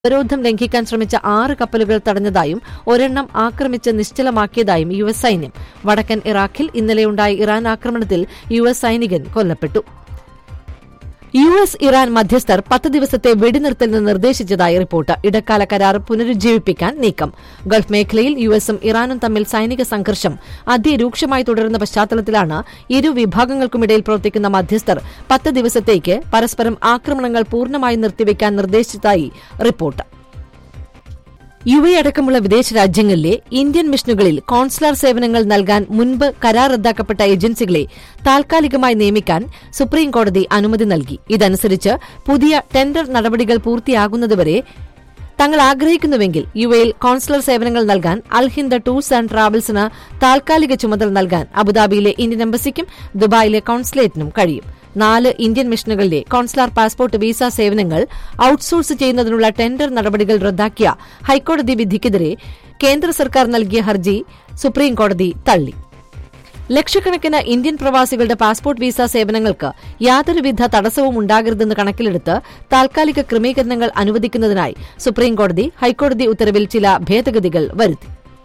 ഉപരോധം ലംഘിക്കാൻ ശ്രമിച്ച ആറ് കപ്പലുകൾ തടഞ്ഞതായും ഒരെണ്ണം ആക്രമിച്ച് നിശ്ചലമാക്കിയതായും യു എസ് സൈന്യം വടക്കൻ ഇറാഖിൽ ഇന്നലെയുണ്ടായ ഇറാൻ ആക്രമണത്തിൽ യു എസ് സൈനികൻ കൊല്ലപ്പെട്ടു യു എസ് ഇറാൻ മധ്യസ്ഥർ പത്ത് ദിവസത്തെ വെടിനിർത്തലിന് നിർദ്ദേശിച്ചതായി റിപ്പോർട്ട് ഇടക്കാല കരാർ പുനരുജ്ജീവിപ്പിക്കാൻ നീക്കം ഗൾഫ് മേഖലയിൽ യു എസും ഇറാനും തമ്മിൽ സൈനിക സംഘർഷം അതിരൂക്ഷമായി തുടരുന്ന പശ്ചാത്തലത്തിലാണ് ഇരു വിഭാഗങ്ങൾക്കുമിടയിൽ പ്രവർത്തിക്കുന്ന മധ്യസ്ഥർ പത്ത് ദിവസത്തേക്ക് പരസ്പരം ആക്രമണങ്ങൾ പൂർണ്ണമായി നിർത്തിവെക്കാൻ നിർദ്ദേശിച്ചതായി റിപ്പോർട്ട് യു എ അടക്കമുള്ള വിദേശ രാജ്യങ്ങളിലെ ഇന്ത്യൻ മിഷനുകളിൽ കോൺസുലർ സേവനങ്ങൾ നൽകാൻ മുൻപ് കരാർ റദ്ദാക്കപ്പെട്ട ഏജൻസികളെ താൽക്കാലികമായി നിയമിക്കാൻ സുപ്രീംകോടതി അനുമതി നൽകി ഇതനുസരിച്ച് പുതിയ ടെൻഡർ നടപടികൾ പൂർത്തിയാകുന്നതുവരെ തങ്ങൾ ആഗ്രഹിക്കുന്നുവെങ്കിൽ യു എയിൽ കോൺസുലർ സേവനങ്ങൾ നൽകാൻ അൽഹിന്ദ് ടൂർസ് ആൻഡ് ട്രാവൽസിന് താൽക്കാലിക ചുമതല നൽകാൻ അബുദാബിയിലെ ഇന്ത്യൻ എംബസിക്കും ദുബായിലെ കോൺസുലേറ്റിനും കഴിയും നാല് ഇന്ത്യൻ മിഷനുകളിലെ കോൺസുലാർ പാസ്പോർട്ട് വിസ സേവനങ്ങൾ ഔട്ട്സോഴ്സ് ചെയ്യുന്നതിനുള്ള ടെൻഡർ നടപടികൾ റദ്ദാക്കിയ ഹൈക്കോടതി വിധിക്കെതിരെ കേന്ദ്ര സർക്കാർ നൽകിയ ഹർജി സുപ്രീംകോടതി തള്ളി ലക്ഷക്കണക്കിന് ഇന്ത്യൻ പ്രവാസികളുടെ പാസ്പോർട്ട് വിസ സേവനങ്ങൾക്ക് യാതൊരുവിധ തടസ്സവും ഉണ്ടാകരുതെന്ന് കണക്കിലെടുത്ത് താൽക്കാലിക ക്രമീകരണങ്ങൾ അനുവദിക്കുന്നതിനായി സുപ്രീംകോടതി ഹൈക്കോടതി ഉത്തരവിൽ ചില ഭേദഗതികൾ വരുത്തി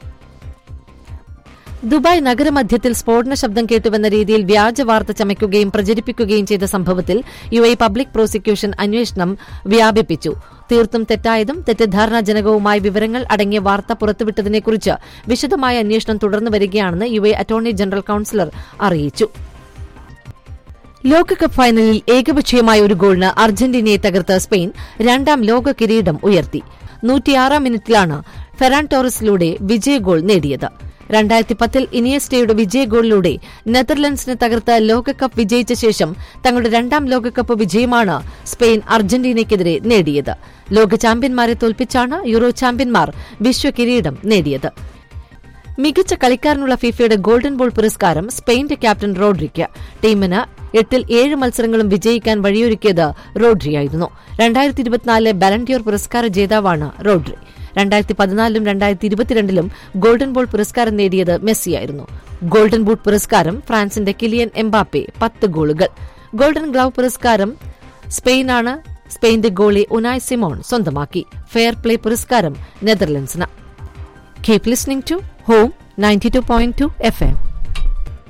ദുബായ് നഗരമധ്യത്തിൽ സ്ഫോടന ശബ്ദം കേട്ടുവെന്ന രീതിയിൽ വ്യാജ വാർത്ത ചമയ്ക്കുകയും പ്രചരിപ്പിക്കുകയും ചെയ്ത സംഭവത്തിൽ യു എ പബ്ലിക് പ്രോസിക്യൂഷൻ അന്വേഷണം വ്യാപിപ്പിച്ചു തീർത്തും തെറ്റായതും തെറ്റിദ്ധാരണാജനകവുമായ വിവരങ്ങൾ അടങ്ങിയ വാർത്ത പുറത്തുവിട്ടതിനെക്കുറിച്ച് വിശദമായ അന്വേഷണം തുടർന്നു വരികയാണെന്ന് U A attorney general counsellor അറിയിച്ചു ലോകകപ്പ് ഫൈനലിൽ ഏകപക്ഷീയമായ ഒരു ഗോളിന് അർജന്റീനയെ തകർത്ത് സ്പെയിൻ രണ്ടാം ലോക കിരീടം ഉയർത്തി നൂറ്റിയാറാം മിനിറ്റിലാണ് ഫെറാൻ ടോറസിലൂടെ വിജയ ഗോൾ നേടിയത് രണ്ടായിരത്തി പത്തിൽ ഇനിയസ്റ്റയുടെ വിജയ ഗോളിലൂടെ നെതർലൻഡ്സിനെ തകർത്ത് ലോകകപ്പ് വിജയിച്ച ശേഷം തങ്ങളുടെ രണ്ടാം ലോകകപ്പ് വിജയമാണ് സ്പെയിൻ അർജന്റീനയ്ക്കെതിരെ നേടിയത് ലോക ചാമ്പ്യന്മാരെ തോൽപ്പിച്ചാണ് യൂറോ ചാമ്പ്യന്മാർ വിശ്വ കിരീടം നേടിയത് മികച്ച കളിക്കാരനുള്ള ഫിഫയുടെ ഗോൾഡൻ ബോൾ പുരസ്കാരം സ്പെയിന്റെ ക്യാപ്റ്റൻ റോഡ്രിക്ക് ടീമിന് എട്ടിൽ ഏഴ് മത്സരങ്ങളും വിജയിക്കാൻ വഴിയൊരുക്കിയത് റോഡ്രിയായിരുന്നു രണ്ടായിരത്തി ഇരുപത്തിനാലിലെ ബാലൻഡിയോർ പുരസ്കാര ജേതാവാണ് റോഡ്രി രണ്ടായിരത്തി പതിനാലിലും രണ്ടായിരത്തി ഇരുപത്തിരണ്ടിലും ഗോൾഡൻ ബോൾ പുരസ്കാരം നേടിയത് മെസ്സിയായിരുന്നു ഗോൾഡൻ ബൂട്ട് പുരസ്കാരം ഫ്രാൻസിന്റെ കിലിയൻ എംബാപ്പെ പത്ത് ഗോളുകൾ ഗോൾഡൻ ഗ്ലൗ പുരസ്കാരം സ്പെയിനാണ് സ്പെയിന്റെ ഗോളി ഉനായ് സിമോൺ സ്വന്തമാക്കി ഫെയർ പ്ലേ പുരസ്കാരം നെതർലൻഡ്സിന് keep listening to home ninety two point two F M